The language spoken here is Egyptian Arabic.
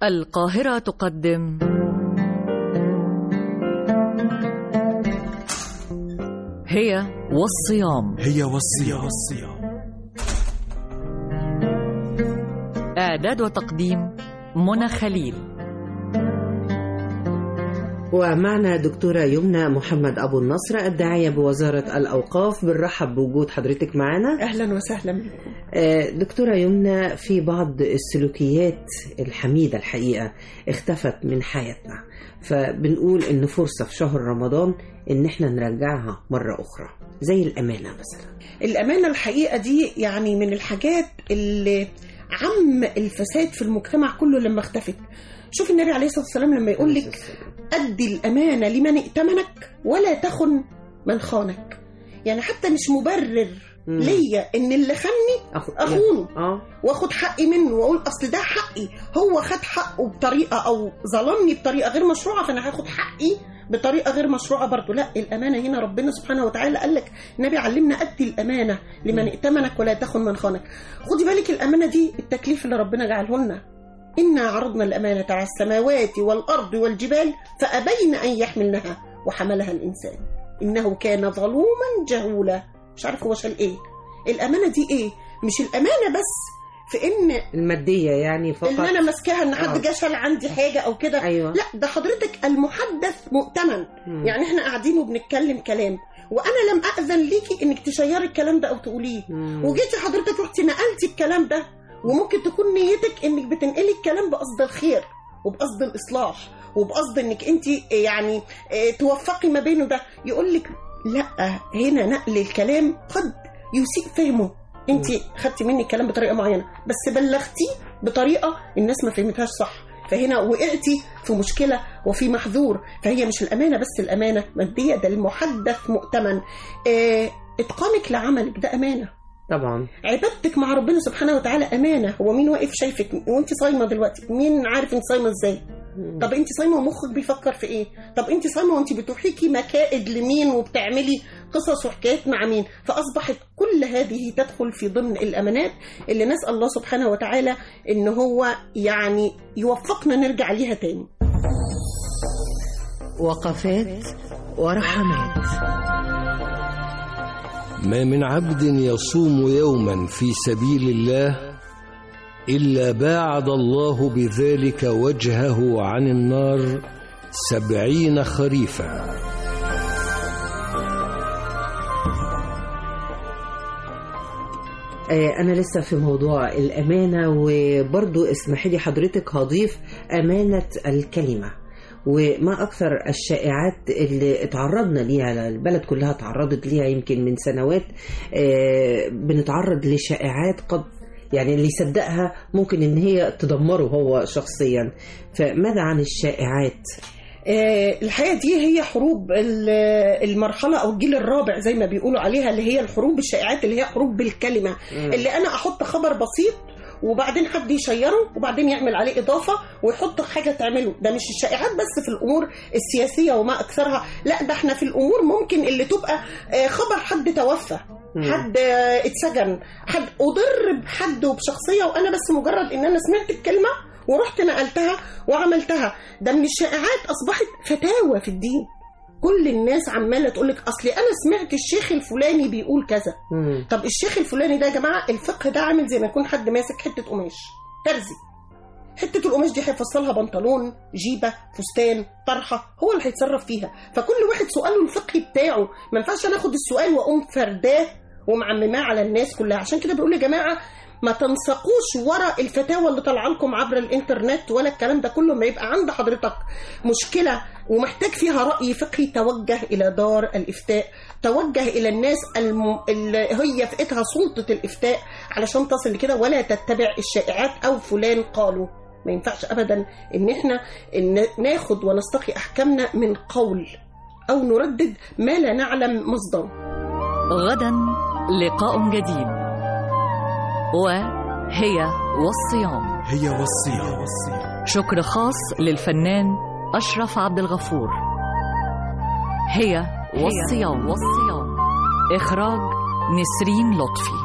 القاهرة تقدم هي والصيام هي والصيام إعداد وتقديم منى خليل ومعنا دكتورة يمنى محمد أبو النصر الداعية بوزارة الأوقاف بنرحب بوجود حضرتك معنا اهلا وسهلا بكم آه، دكتورة يمنى في بعض السلوكيات الحميدة الحقيقة اختفت من حياتنا فبنقول إن فرصة في شهر رمضان إن احنا نرجعها مرة أخرى زي الأمانة مثلا الامانه الحقيقه دي يعني من الحاجات اللي عم الفساد في المجتمع كله لما اختفت شوف النبي عليه الصلاه والسلام لما يقول لك ادي الامانه لمن ائتمنك ولا تخن من خانك يعني حتى مش مبرر مم. ليا ان اللي خاني أخ... اخونه اه واخد حقي منه واقول اصل ده حقي هو خد حقه بطريقه او ظلمني بطريقه غير مشروعه فانا هاخد حقي بطريقه غير مشروعه برضه لا الامانه هنا ربنا سبحانه وتعالى قال لك النبي علمنا ادي الامانه لمن ائتمنك ولا تخن من خانك خدي بالك الامانه دي التكليف اللي ربنا جعله لنا انا عرضنا الامانه على السماوات والارض والجبال فابين ان يحملنها وحملها الانسان انه كان ظلوما جهولا مش عارف هو شال ايه الامانه دي ايه مش الامانه بس في ان المادية يعني فقط ان انا ماسكاها ان حد آه. جه شال عندي حاجه او كده أيوة. لا ده حضرتك المحدث مؤتمن مم. يعني احنا قاعدين وبنتكلم كلام وانا لم اذن ليكي انك تشيري الكلام ده او تقوليه مم. وجيتي حضرتك رحتي نقلتي الكلام ده وممكن تكون نيتك انك بتنقلي الكلام بقصد الخير وبقصد الاصلاح وبقصد انك انت يعني اه، توفقي ما بينه ده يقول لك لا هنا نقل الكلام قد يسيء فهمه انت خدتي مني الكلام بطريقه معينه بس بلغتيه بطريقه الناس ما فهمتهاش صح فهنا وقعتي في مشكله وفي محذور فهي مش الامانه بس الامانه ماديه ده المحدث مؤتمن اه اتقانك لعملك ده امانه طبعا عبادتك مع ربنا سبحانه وتعالى امانه هو مين واقف شايفك وانت صايمه دلوقتي مين عارف انت صايمه ازاي طب انت صايمه ومخك بيفكر في ايه طب انت صايمه وانت بتحيكي مكائد لمين وبتعملي قصص وحكايات مع مين فاصبحت كل هذه تدخل في ضمن الامانات اللي نسال الله سبحانه وتعالى ان هو يعني يوفقنا نرجع ليها تاني وقفات ورحمات ما من عبد يصوم يوما في سبيل الله إلا باعد الله بذلك وجهه عن النار سبعين خريفا آه، أنا لسه في موضوع الأمانة وبرضو اسمحي لي حضرتك هضيف أمانة الكلمة وما أكثر الشائعات اللي اتعرضنا ليها البلد كلها تعرضت ليها يمكن من سنوات آه، بنتعرض لشائعات قد يعني اللي يصدقها ممكن ان هي تدمره هو شخصيا فماذا عن الشائعات آه، الحقيقه دي هي حروب ال- المرحله او الجيل الرابع زي ما بيقولوا عليها اللي هي الحروب الشائعات اللي هي حروب بالكلمه اللي انا احط خبر بسيط وبعدين حد يشيره وبعدين يعمل عليه اضافه ويحط حاجه تعمله ده مش الشائعات بس في الامور السياسيه وما اكثرها لا ده احنا في الامور ممكن اللي تبقى آه، خبر حد توفى مم. حد آه، اتسجن حد اضر بحد وبشخصيه وانا بس مجرد ان انا سمعت الكلمه ورحت نقلتها وعملتها ده من الشائعات اصبحت فتاوى في الدين كل الناس عماله تقول لك اصل انا سمعت الشيخ الفلاني بيقول كذا مم. طب الشيخ الفلاني ده يا جماعه الفقه ده عامل زي ما يكون حد ماسك حته قماش ترزي حته القماش دي هيفصلها بنطلون جيبه فستان طرحه هو اللي هيتصرف فيها فكل واحد سؤاله الفقهي بتاعه ما ينفعش انا اخد السؤال واقوم فرداه ومعمماه على الناس كلها عشان كده بقول يا جماعه ما تنسقوش ورا الفتاوى اللي طالعه لكم عبر الانترنت ولا الكلام ده كله ما يبقى عند حضرتك مشكله ومحتاج فيها راي فقهي توجه الى دار الافتاء توجه الى الناس الم... اللي هي فئتها سلطه الافتاء علشان تصل لكده ولا تتبع الشائعات او فلان قالوا ما ينفعش ابدا ان احنا إن ناخد ونستقي احكامنا من قول او نردد ما لا نعلم مصدره غدا لقاء جديد وهي والصيام هي والصيام شكر خاص للفنان أشرف عبد الغفور هي والصيام والصيام إخراج نسرين لطفي